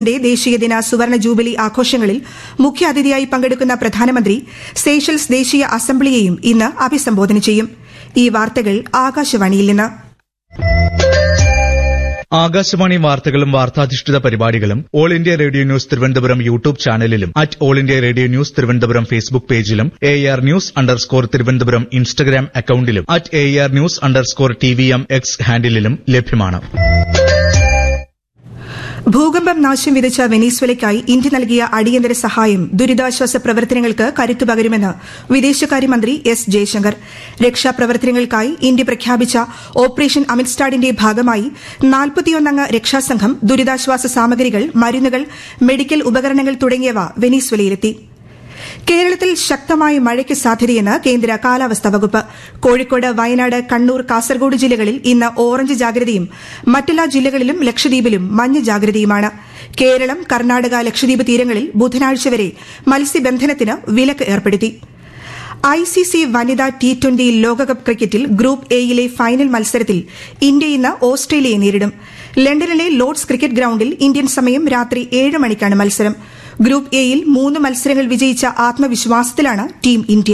ന്റെ ദേശീയദിന സുവർണ ജൂബിലി ആഘോഷങ്ങളിൽ മുഖ്യാതിഥിയായി പങ്കെടുക്കുന്ന പ്രധാനമന്ത്രി സേഷൽസ് ദേശീയ അസംബ്ലിയെയും ഇന്ന് അഭിസംബോധന ചെയ്യും ഈ വാർത്തകൾ ആകാശവാണിയിൽ നിന്ന് ആകാശവാണി വാർത്തകളും വാർത്താധിഷ്ഠിത പരിപാടികളും All India Radio News Thiruvananthapuram YouTube ചാനലിലും at All India Radio News Thiruvananthapuram Facebook പേജിലും A R news underscore Thiruvananthapuram Instagram അക്കൌണ്ടിലും at A R news underscore T V M X ഹാൻഡിലും ലഭ്യമാണ് ഭൂകമ്പം നാശം വിതച്ച വെനീസ്വലയ്ക്കായി ഇന്ത്യ നൽകിയ അടിയന്തര സഹായം ദുരിതാശ്വാസ പ്രവർത്തനങ്ങൾക്ക് കരുത്തു പകരുമെന്ന് വിദേശകാര്യമന്ത്രി എസ് ജയശങ്കർ രക്ഷാപ്രവർത്തനങ്ങൾക്കായി ഇന്ത്യ പ്രഖ്യാപിച്ച ഓപ്പറേഷൻ അമിത്സ്റ്റാഡിന്റെ ഭാഗമായി നാൽപ്പത്തിയൊന്നംഗ രക്ഷാസംഘം ദുരിതാശ്വാസ സാമഗ്രികൾ മരുന്നുകൾ മെഡിക്കൽ ഉപകരണങ്ങൾ തുടങ്ങിയവ വെനീസ്വലയിലെത്തി കേരളത്തിൽ ശക്തമായ മഴയ്ക്ക് സാധ്യതയെന്ന് കേന്ദ്ര കാലാവസ്ഥാ വകുപ്പ് കോഴിക്കോട് വയനാട് കണ്ണൂർ കാസർഗോഡ് ജില്ലകളിൽ ഇന്ന് ഓറഞ്ച് ജാഗ്രതയും മറ്റെല്ലാ ജില്ലകളിലും ലക്ഷദ്വീപിലും മഞ്ഞ ജാഗ്രതയുമാണ് കേരളം കർണാടക ലക്ഷദ്വീപ് തീരങ്ങളിൽ ബുധനാഴ്ച വരെ മത്സ്യബന്ധനത്തിന് വിലക്ക് ഏർപ്പെടുത്തി ഐസിസി വനിതാ ടി ട്വന്റി ലോകകപ്പ് ക്രിക്കറ്റിൽ ഗ്രൂപ്പ് എയിലെ ഫൈനൽ മത്സരത്തിൽ ഇന്ത്യ ഇന്ന് ഓസ്ട്രേലിയയെ നേരിടും ലണ്ടനിലെ ലോർഡ്സ് ക്രിക്കറ്റ് ഗ്രൌണ്ടിൽ ഇന്ത്യൻ സമയം രാത്രി ഏഴ് മണിക്കാണ് മത്സരം ഗ്രൂപ്പ് എയിൽ മൂന്ന് മത്സരങ്ങൾ വിജയിച്ച ആത്മവിശ്വാസത്തിലാണ് ടീം ഇന്ത്യ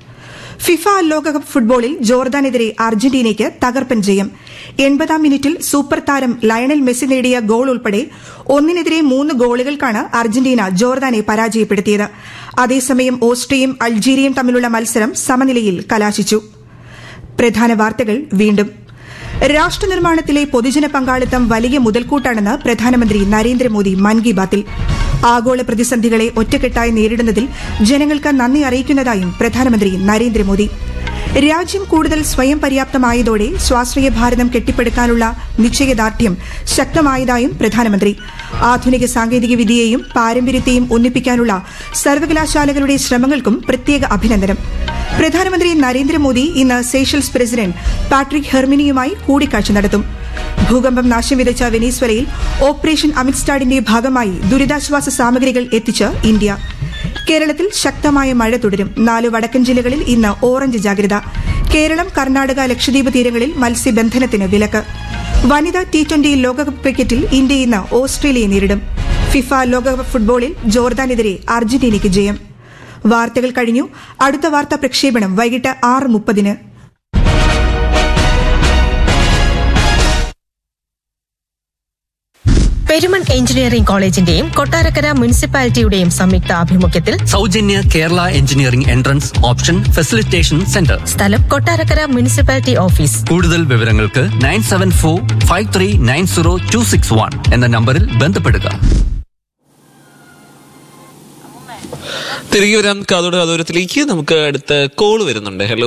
ഫിഫ ലോകകപ്പ് ഫുട്ബോളിൽ ജോർദാനെതിരെ അർജന്റീനയ്ക്ക് തകർപ്പൻ ജയം എൺപതാം മിനിറ്റിൽ സൂപ്പർ താരം ലയണൽ മെസ്സി നേടിയ ഗോൾ ഉൾപ്പെടെ ഒന്നിനെതിരെ മൂന്ന് ഗോളുകൾക്കാണ് അർജന്റീന ജോർദാനെ പരാജയപ്പെടുത്തിയത് അതേസമയം ഓസ്ട്രിയയും അൾജീരിയയും തമ്മിലുള്ള മത്സരം സമനിലയിൽ കലാശിച്ചു പ്രധാന വാർത്തകൾ വീണ്ടും രാഷ്ട്രനിർമ്മാണത്തിലെ പൊതുജന പങ്കാളിത്തം വലിയ മുതൽക്കൂട്ടാണെന്ന് പ്രധാനമന്ത്രി നരേന്ദ്രമോദി മൻ കി ബാത്തിൽ ആഗോള പ്രതിസന്ധികളെ ഒറ്റക്കെട്ടായി നേരിടുന്നതിൽ ജനങ്ങൾക്ക് നന്ദി അറിയിക്കുന്നതായും പ്രധാനമന്ത്രി നരേന്ദ്രമോദി രാജ്യം കൂടുതൽ സ്വയം പര്യാപ്തമായതോടെ സ്വാശ്രയ ഭാരതം കെട്ടിപ്പടുക്കാനുള്ള നിശ്ചയദാർഢ്യം ശക്തമായതായും പ്രധാനമന്ത്രി ആധുനിക സാങ്കേതിക വിദ്യയെയും പാരമ്പര്യത്തെയും ഒന്നിപ്പിക്കാനുള്ള സർവകലാശാലകളുടെ ശ്രമങ്ങൾക്കും പ്രത്യേക അഭിനന്ദനം പ്രധാനമന്ത്രി നരേന്ദ്രമോദി ഇന്ന് സേഷൽസ് പ്രസിഡന്റ് പാട്രിക് ഹെർമിനിയുമായി കൂടിക്കാഴ്ച നടത്തും ഭൂകമ്പം നാശം വിതച്ച വെനീസ്വലയിൽ ഓപ്പറേഷൻ അമിത്സ്റ്റാഡിന്റെ ഭാഗമായി ദുരിതാശ്വാസ സാമഗ്രികൾ എത്തിച്ച് ഇന്ത്യ കേരളത്തിൽ ശക്തമായ മഴ തുടരും നാല് വടക്കൻ ജില്ലകളിൽ ഇന്ന് ഓറഞ്ച് ജാഗ്രത കേരളം കർണാടക ലക്ഷദ്വീപ് തീരങ്ങളിൽ മത്സ്യബന്ധനത്തിന് വിലക്ക് വനിതാ ടി ട്വന്റി ലോകകപ്പ് ക്രിക്കറ്റിൽ ഇന്ത്യ ഇന്ന് ഓസ്ട്രേലിയയെ നേരിടും ഫിഫ ലോകകപ്പ് ഫുട്ബോളിൽ ജോർദാനെതിരെ അർജന്റീനയ്ക്ക് ജയം വാർത്തകൾ കഴിഞ്ഞു അടുത്ത വാർത്താ പ്രക്ഷേപണം വൈകിട്ട് ആറ് മുപ്പതിന് പെരുമൺ എഞ്ചിനീയറിംഗ് കോളേജിന്റെയും കൊട്ടാരക്കര മുനിസിപ്പാലിറ്റിയുടെയും സംയുക്ത ആഭിമുഖ്യത്തിൽ സൗജന്യ Kerala engineering entrance option facilitation centre സ്ഥലം കൊട്ടാരക്കര മുനിസിപ്പാലിറ്റി ഓഫീസ് കൂടുതൽ വിവരങ്ങൾക്ക് nine seven four five three nine zero two six one എന്ന നമ്പറിൽ ബന്ധപ്പെടുക തിരികെ വരാം കാതോട് കാതോരത്തിലേക്ക് നമുക്ക് അടുത്ത കോൾ വരുന്നുണ്ട് ഹലോ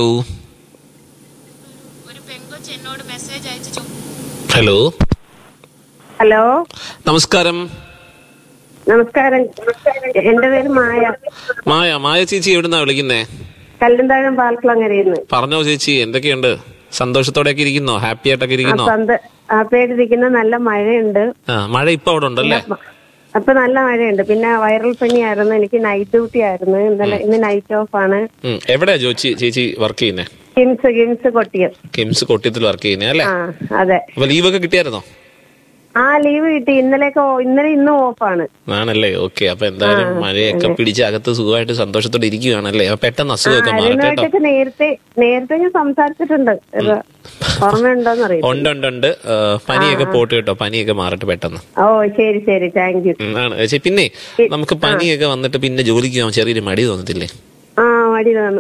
ഒരു പെങ്കൊച്ച് എന്നോട് മെസ്സേജ് അയച്ചു ചോ- ഹലോ ഹലോ നമസ്കാരം നമസ്കാരം എന്റെ പേര് മായ മായ മായ ചേച്ചി എവിടുന്നാ വിളിക്കുന്നേ കല്ലുംതാഴം പാൽക്കുളങ്ങരയിന്ന് പറഞ്ഞോ ചേച്ചി എന്തൊക്കെയുണ്ട് സന്തോഷത്തോടെയൊക്കെ ഇരിക്കുന്നോ ഹാപ്പി ആയിട്ടൊക്കെ ആ ഇരിക്കുന്നോ സ്വന്ത ആ പേടിരിക്കുന്ന നല്ല മഴയുണ്ട് ആ മഴ ഇപ്പൊ അവിടെ ഉണ്ടല്ലേ അപ്പൊ നല്ല മഴയുണ്ട് പിന്നെ വൈറൽ പനിയായിരുന്നു എനിക്ക് നൈറ്റ് ഡ്യൂട്ടി ആയിരുന്നു ഇന്നലെ ഇന്ന് നൈറ്റ് ഓഫ് ആണ് ഉം. എവിടെയാ ജോച്ചി ചേച്ചി വർക്ക് ചെയ്യുന്നേ കിംസ് കിംസ് കൊട്ടിയം കിംസ് കൊട്ടിയത്തിൽ വർക്ക് ചെയ്യുന്നേ അല്ലേ ആ അതെ അപ്പൊ ലീവൊക്കെ കിട്ടിയായിരുന്നോ ആ ലീവ് കിട്ടി ഇന്നലെയൊക്കെ ഓ- ഇന്നലെ ഇന്നും ഓഫാണ് ആണല്ലേ ഓക്കെ അപ്പൊ എന്തായാലും മഴയൊക്കെ പിടിച്ച് അകത്ത് സുഖമായിട്ട് സന്തോഷത്തോടെ ഇരിക്കുകയാണല്ലേ അപ്പൊ പെട്ടെന്ന് ആ അസുഖമൊക്കെ മാറട്ടെ കേട്ടോ അതിനോട്ടൊക്കെ നേരത്തെ നേരത്തെ ഞാൻ സംസാരിച്ചിട്ടുണ്ട് ഇത് ഓർമ്മയുണ്ടോന്ന് അറിയില്ല ഉണ്ട് ഉണ്ട് ഉണ്ട് ആ, പനിയൊക്കെ പോട്ട് കേട്ടോ പനിയൊക്കെ മാറട്ടെ പെട്ടെന്ന് ഓ ശരി ശരി താങ്ക് യു ഉം, ആണ് ചേച്ചി പിന്നെ നമുക്ക് പനിയൊക്കെ വന്നിട്ട് പിന്നെ ജോലിക്ക് പോകാൻ ചെറിയൊരു മടി തോന്നത്തില്ലേ ആ മടി തോന്നു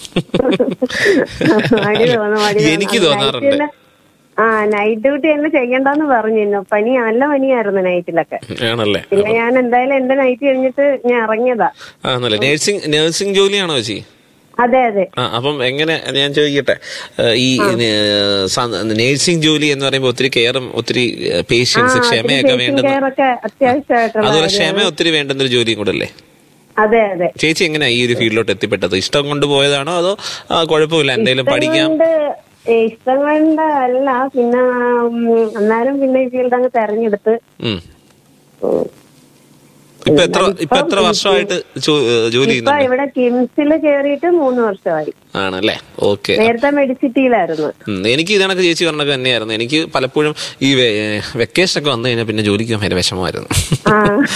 മടി തോന്നു മടി തോന്നു. എനിക്ക് അത് തോന്നാറുണ്ട്. നൈറ്റില് ആ നൈറ്റ് ഡ്യൂട്ടി തന്നെ ചെയ്യണ്ടെന്ന് പറഞ്ഞു പനി നല്ല പനിയായിരുന്നു നൈറ്റിലൊക്കെ ആണല്ലേ പിന്നെ ഞാൻ എന്തായാലും എന്റെ നൈറ്റ് കഴിഞ്ഞിട്ട് ഞാൻ ഇറങ്ങിയതാ ആണല്ലേ നേഴ്സിംഗ് നേഴ്സിംഗ് ജോലിയാണോ ചേച്ചി അതെ അതെ ആ അപ്പം എങ്ങനെ ഞാൻ ചോദിക്കട്ടെ ഏഹ് ഈ നേഴ്സിംഗ് ജോലി എന്ന് പറയുമ്പോൾ ഒത്തിരി കെയറും ഒത്തിരി പേഷ്യൻസ് ക്ഷമയൊക്കെ വേണ്ടുന്ന കെയർ ഒക്കെ അത്യാവശ്യമായിട്ടുള്ള അതുപോലെ ക്ഷമ കാര്യമാണ്. ഒത്തിരി വേണ്ടുന്ന ഒരു ജോലിയും കൂടെ അല്ലേ അതെ അതെ ചേച്ചി എങ്ങനെയാ ഈ ഒരു ഫീൽഡിലോട്ട് എത്തിപ്പെട്ടത് ഇഷ്ടം കൊണ്ട് പോയതാണോ അതോ ആ, കുഴപ്പമില്ല എന്തെങ്കിലും പഠിക്കാം കൊണ്ട് ഇഷ്ടം കൊണ്ട് അല്ല പിന്നെ ഉം, എന്നാലും പിന്നെ ഈ ഫീൽഡ് അങ്ങ് തെരഞ്ഞെടുത്ത് ഉം. ഉം. ഇപ്പൊ എത്ര ഇപ്പൊ എത്ര വർഷമായിട്ട് ജോ- ജോലി ഇപ്പൊ ചെയ്യുന്നുണ്ട് ഇവിടെ കിംസിൽ കയറിയിട്ട് മൂന്ന് വർഷമായി ആണല്ലേ ഓക്കെ നേരത്തെ മെഡിസിറ്റിയിലായിരുന്നു ഉം, എനിക്ക് ഇതണക്ക് ചേച്ചി പറഞ്ഞൊക്കെ തന്നെയായിരുന്നു എനിക്ക് പലപ്പോഴും ഈ വെക്കേഷൻ ഒക്കെ വന്നു കഴിഞ്ഞാൽ പിന്നെ ജോലിക്ക് ഭയങ്കര വിഷമമായിരുന്നു ആ